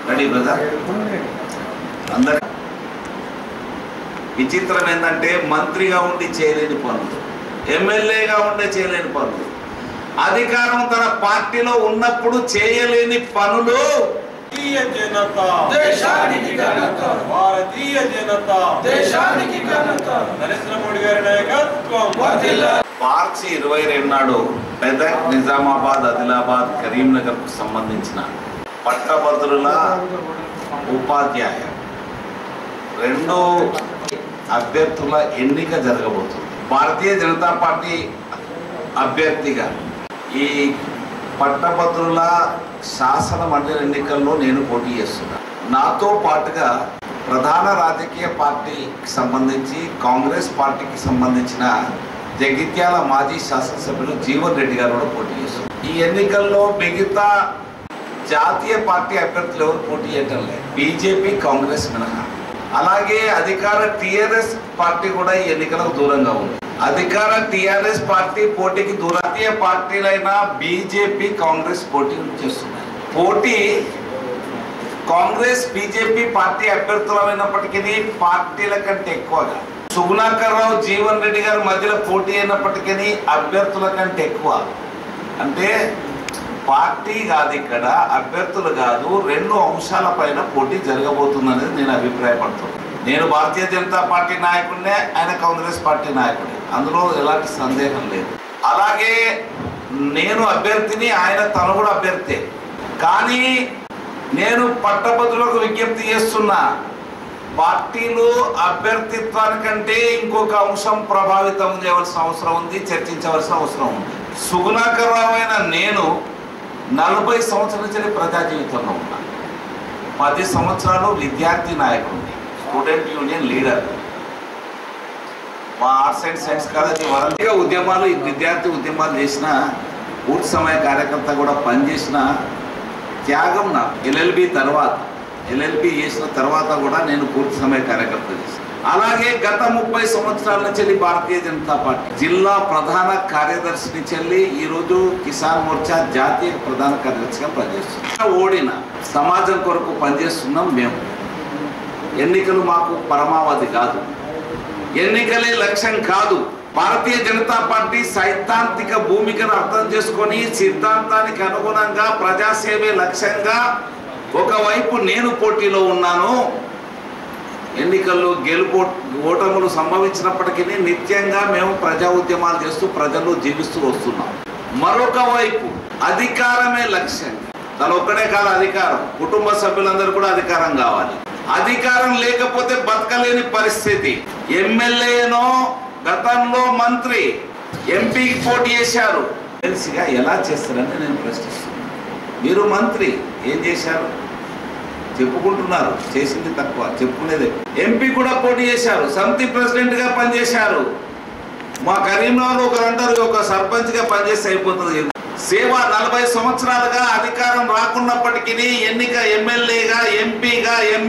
ready brother అందరి విచిత్రం ఏంటంటే మంత్రిగా ఉండి చేయలేని పనులు ఎమ్మెల్యేగా ఉండే చేయలేని పనులు అధికారం తన పార్టీలో ఉన్నప్పుడు చేయలేని పనులు భారతీయ జనత దేశానికి ఘనత భారతీయ జనత దేశానికి ఘనత నరేంద్ర మోడీ గారి నాయకత్వం వర్ధిల్లా మార్చి ఇరవై రెండు నాడు మెదక్ నిజామాబాద్ ఆదిలాబాద్ కరీంనగర్ కు సంబంధించిన పట్టభద్రుల ఉపాధ్యాయ రెండు అభ్యర్థుల ఎన్నిక జరగబోతుంది భారతీయ జనతా పార్టీ అభ్యర్థిగా ఈ పట్టభద్రుల శాసన మండలి ఎన్నికల్లో నేను పోటీ చేస్తున్నా నాతో పాటుగా ప్రధాన రాజకీయ పార్టీకి సంబంధించి కాంగ్రెస్ పార్టీకి సంబంధించిన జగిత్యాల మాజీ శాసనసభ్యులు జీవన్ రెడ్డి గారు కూడా పోటీ చేస్తున్నారు ఈ ఎన్నికల్లో మిగతా జాతీయ పార్టీ అభ్యర్థులు ఎవరు పోటీ చేయటం లేదు బీజేపీ కాంగ్రెస్ మినహా అలాగే అధికార టిఆర్ఎస్ పార్టీ కూడా ఈ ఎన్నికలకు దూరంగా ఉంది అధికార టిఆర్ఎస్ పార్టీ పోటీకి దూర జాతీయ పార్టీలైన బీజేపీ కాంగ్రెస్ పోటీ చేస్తున్నాయి పోటీ కాంగ్రెస్ బీజేపీ పార్టీ అభ్యర్థులమైనప్పటికీ పార్టీల కంటే ఎక్కువగా సుగుణాకర్ రావు జీవన్ రెడ్డి గారి మధ్యలో పోటీ అయినప్పటికీ అభ్యర్థుల కంటే ఎక్కువ అంటే పార్టీ కాదు ఇక్కడ అభ్యర్థులు కాదు రెండు అంశాల పైన పోటీ జరగబోతుందనేది నేను అభిప్రాయపడుతున్నాను నేను భారతీయ జనతా పార్టీ నాయకుడినే ఆయన కాంగ్రెస్ పార్టీ నాయకుడే అందులో ఎలాంటి సందేహం లేదు అలాగే నేను అభ్యర్థిని ఆయన తను కూడా అభ్యర్థే కానీ నేను పట్టభద్రులకు విజ్ఞప్తి చేస్తున్నా పార్టీలు అభ్యర్థిత్వానికంటే ఇంకొక అంశం ప్రభావితం చేయవలసిన అవసరం ఉంది చర్చించవలసిన అవసరం ఉంది సుగుణాకర్ రావు అయిన నేను నలభై సంవత్సరాల నుంచి ప్రజా జీవితంలో ఉన్నా పది సంవత్సరాలు విద్యార్థి నాయకుడిని స్టూడెంట్ యూనియన్ లీడర్ మా ఆర్ట్స్ అండ్ సైన్స్ కాలేజీ వరంగా ఉద్యమాలు ఈ విద్యార్థి ఉద్యమాలు చేసిన పూర్తి సమయ కార్యకర్త కూడా పనిచేసిన త్యాగం నా ఎల్ఎల్బి తర్వాత ఎల్ఎల్బి చేసిన తర్వాత కూడా నేను పూర్తి సమయ కార్యకర్త చేశాను అలాగే గత ముప్పై సంవత్సరాల నుంచి భారతీయ జనతా పార్టీ జిల్లా ప్రధాన కార్యదర్శిని చెల్లి ఈరోజు కిసాన్ మోర్చా జాతీయ ప్రధాన కార్యదర్శిగా పనిచేస్తున్నాం ఓడిన సమాజం కొరకు పనిచేస్తున్నాం మేము ఎన్నికలు మాకు పరమావధి కాదు ఎన్నికలే లక్ష్యం కాదు భారతీయ జనతా పార్టీ సైద్ధాంతిక భూమికను అర్థం చేసుకొని సిద్ధాంతానికి అనుగుణంగా ప్రజాసేవే లక్ష్యంగా ఒకవైపు నేను పోటీలో ఉన్నాను ఎన్నికల్లో గెలుపు ఓటములు సంభవించినప్పటికీ నిత్యంగా మేము ప్రజా ఉద్యమాలు చేస్తూ ప్రజలు జీవిస్తూ వస్తున్నాం మరొక వైపు అధికారమే లక్ష్యం తన ఒక్కడే కాదు అధికారం కుటుంబ సభ్యులందరూ కూడా అధికారం కావాలి అధికారం లేకపోతే బతకలేని పరిస్థితి ఎమ్మెల్యేనో గతంలో మంత్రి ఎంపీకి పోటీ చేశారు తెలిసిగా ఎలా చేస్తారని నేను ప్రశ్నిస్తున్నాను మీరు మంత్రి ఏం చేశారు చెప్పుకుంటున్నారు చేసింది తక్కువ చెప్పుకునేది ఎంపీ కూడా పోటీ చేశారు సమితి ప్రెసిడెంట్ గా పనిచేశారు మా కరీంనగర్ ఒకరు అంటారు ఒక సర్పంచ్ గా పనిచేస్తే అయిపోతుంది సేవ నలభై సంవత్సరాలుగా అధికారం రాకున్నప్పటికీ ఎన్నిక ఎమ్మెల్యేగా ఎంపీగా ఎం